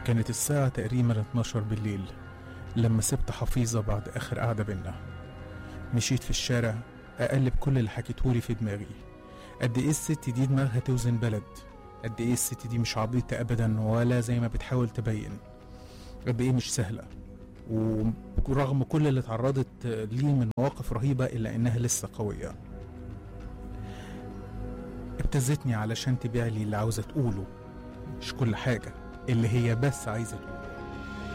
كانت الساعة تقريبا 12 بالليل لما سبت حفيظة بعد آخر قعدة بينا مشيت في الشارع أقلب كل اللي حكيتهولي في دماغي قد إيه الست دي دماغها توزن بلد قد إيه الست دي مش عبيطة أبدا ولا زي ما بتحاول تبين قد إيه مش سهلة ورغم كل اللي اتعرضت ليه من مواقف رهيبة إلا إنها لسه قوية ابتزتني علشان تبيع لي اللي عاوزة تقوله مش كل حاجة اللي هي بس عايزة تقوله